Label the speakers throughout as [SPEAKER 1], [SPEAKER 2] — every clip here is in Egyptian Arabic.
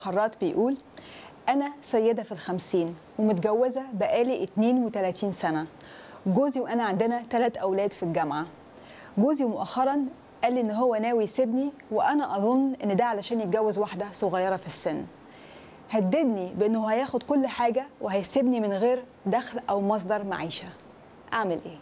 [SPEAKER 1] خراط بيقول أنا سيدة في الخمسين ومتجوزة بقالي 32 سنة جوزي وأنا عندنا ثلاث أولاد في الجامعة جوزي مؤخرا قال لي إن هو ناوي يسيبني وأنا أظن إن ده علشان يتجوز واحدة صغيرة في السن هددني بإنه هياخد كل حاجة وهيسيبني من غير دخل أو مصدر معيشة أعمل إيه؟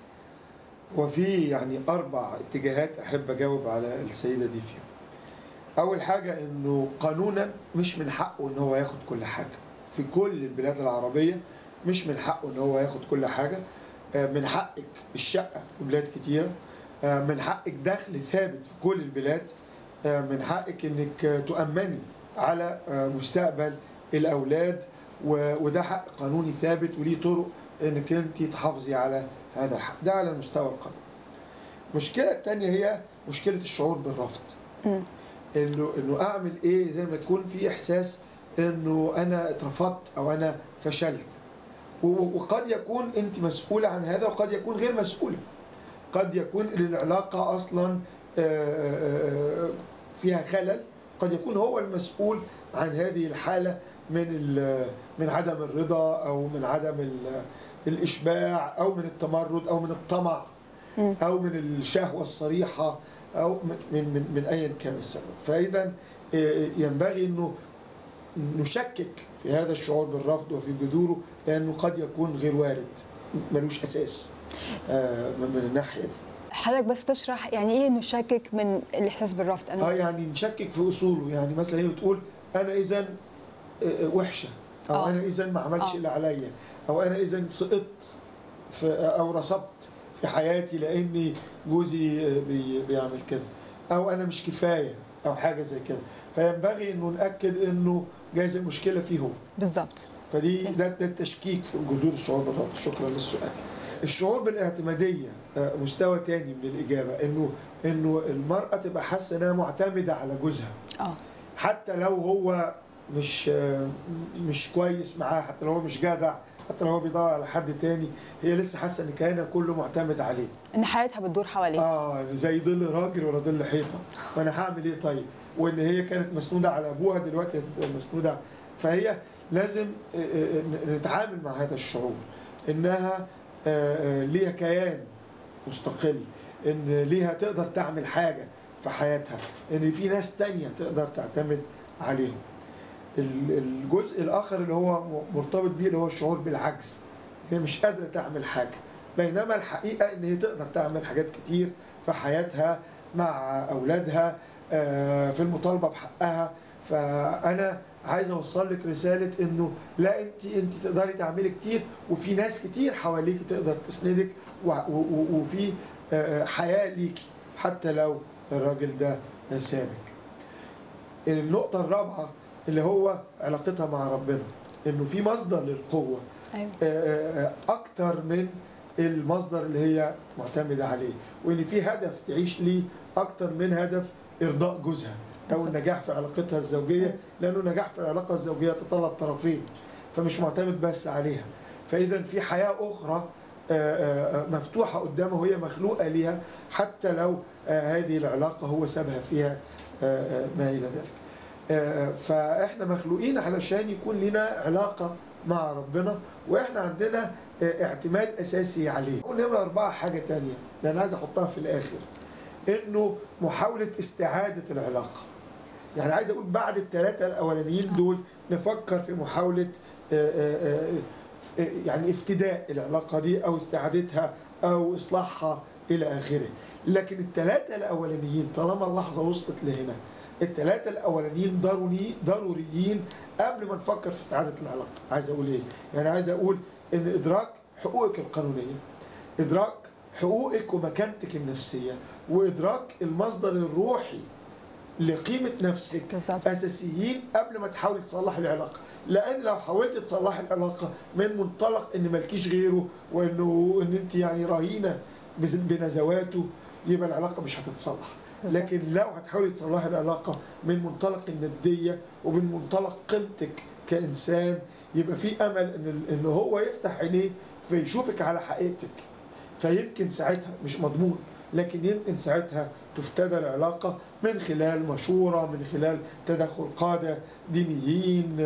[SPEAKER 2] وفي يعني أربع اتجاهات أحب أجاوب على السيدة دي فيهم أول حاجة إنه قانونا مش من حقه إن هو ياخد كل حاجة في كل البلاد العربية مش من حقه إن هو ياخد كل حاجة آه، من حقك الشقة في بلاد كتيرة آه، من حقك دخل ثابت في كل البلاد آه، من حقك إنك آه، تؤمني على آه، مستقبل الأولاد و- وده حق قانوني ثابت وليه طرق إنك أنت تحافظي على هذا الحق ده على المستوى القانوني المشكلة الثانية هي مشكلة الشعور بالرفض
[SPEAKER 1] مم.
[SPEAKER 2] انه انه اعمل ايه زي ما تكون في احساس انه انا اترفضت او انا فشلت و- و- وقد يكون انت مسؤوله عن هذا وقد يكون غير مسؤوله قد يكون العلاقه اصلا آه، آه، آه، فيها خلل قد يكون هو المسؤول عن هذه الحاله من ال- من عدم الرضا او من عدم ال- الاشباع او من التمرد او من الطمع
[SPEAKER 1] مم.
[SPEAKER 2] او من الشهوه الصريحه او من من من, من ايا كان السبب فاذا آه، ينبغي انه نشكك في هذا الشعور بالرفض وفي جذوره لانه قد يكون غير وارد ملوش اساس آه، من من الناحيه دي
[SPEAKER 1] حضرتك بس تشرح يعني إيه نشكك من الإحساس بالرفض
[SPEAKER 2] اه يعني نشكك في اصوله يعني مثلا هي بتقول انا اذا وحشه او
[SPEAKER 1] آه.
[SPEAKER 2] انا اذا ما عملتش
[SPEAKER 1] آه.
[SPEAKER 2] اللي عليا او انا اذا سقطت في او رسبت في حياتي لاني جوزي آه، بي بيعمل كده او انا مش كفايه او حاجه زي كده فينبغي انه ناكد انه جايز المشكله فيه هو
[SPEAKER 1] بالظبط
[SPEAKER 2] فدي ده, ده التشكيك في جذور الشعور بالرفض شكرا للسؤال الشعور بالاعتماديه آه، مستوى تاني من الاجابه انه انه المراه تبقى حاسه انها معتمده على جوزها
[SPEAKER 1] اه
[SPEAKER 2] حتى لو هو مش آه، مش كويس معاها حتى لو هو مش جدع حتى لو هو بيدور على حد تاني هي لسه حاسه ان كيانها كله معتمد عليه
[SPEAKER 1] إن حياتها بتدور حواليه
[SPEAKER 2] اه زي ظل راجل ولا ظل حيطه وانا هعمل ايه طيب وان هي كانت مسنوده على ابوها دلوقتي هتبقى مسنوده فهي لازم آه، آه، ن- نتعامل مع هذا الشعور انها آه، آه، ليها كيان مستقل ان ليها تقدر تعمل حاجه في حياتها ان في ناس تانية تقدر تعتمد عليهم ال- الجزء الاخر اللي هو م- مرتبط بيه اللي هو الشعور بالعجز هي مش قادره تعمل حاجه بينما الحقيقه ان هي تقدر تعمل حاجات كتير في حياتها مع اولادها آه، في المطالبه بحقها فانا عايز اوصل لك رساله انه لا انت انت تقدري تعملي كتير وفي ناس كتير حواليك تقدر تسندك و- و- و- وفي آه، حياه ليكي حتى لو الراجل ده آه، سابك النقطة الرابعة اللي هو علاقتها مع ربنا انه في مصدر للقوة
[SPEAKER 1] أيوه
[SPEAKER 2] آه، آه، اكتر من المصدر اللي هي معتمدة عليه وان في هدف تعيش ليه اكتر من هدف ارضاء جوزها او
[SPEAKER 1] بالظبط.
[SPEAKER 2] النجاح في علاقتها الزوجية لانه النجاح في العلاقة الزوجية يتطلب طرفين فمش معتمد بس عليها فاذا في حياة اخرى آه، آه، مفتوحة قدامها وهي مخلوقة ليها حتى لو آه، هذه العلاقة هو سابها فيها آه، آه، ما إلى ذلك آه، فإحنا مخلوقين علشان يكون لنا علاقة مع ربنا وإحنا عندنا آه، اعتماد أساسي عليه قول نمرة أربعة حاجة تانية لأن عايز أحطها في الآخر إنه محاولة استعادة العلاقة يعني عايز أقول بعد الثلاثة الأولانيين دول نفكر في محاولة آه، آه، آه، آه، يعني افتداء العلاقة دي أو استعادتها أو إصلاحها إلى آخره لكن الثلاثة الأولانيين طالما اللحظة وصلت لهنا الثلاثة الأولانيين ضروري ضروريين قبل ما نفكر في استعادة العلاقة عايز أقول إيه؟ يعني عايز أقول إن إدراك حقوقك القانونية إدراك حقوقك ومكانتك النفسية وإدراك المصدر الروحي لقيمة نفسك
[SPEAKER 1] بالظبط.
[SPEAKER 2] أساسيين قبل ما تحاولي تصلح العلاقة لأن لو حاولت تصلح العلاقة من منطلق إن مالكيش غيره وإنه إن أنت يعني رهينة بز- بنزواته يبقى العلاقة مش هتتصلح
[SPEAKER 1] بالظبط.
[SPEAKER 2] لكن لو هتحاولي تصلحي العلاقة من منطلق الندية ومن منطلق قيمتك كإنسان يبقى في أمل إن إن هو يفتح عينيه فيشوفك على حقيقتك فيمكن ساعتها مش مضمون لكن يمكن ساعتها تفتدى العلاقة من خلال مشورة من خلال تدخل قادة دينيين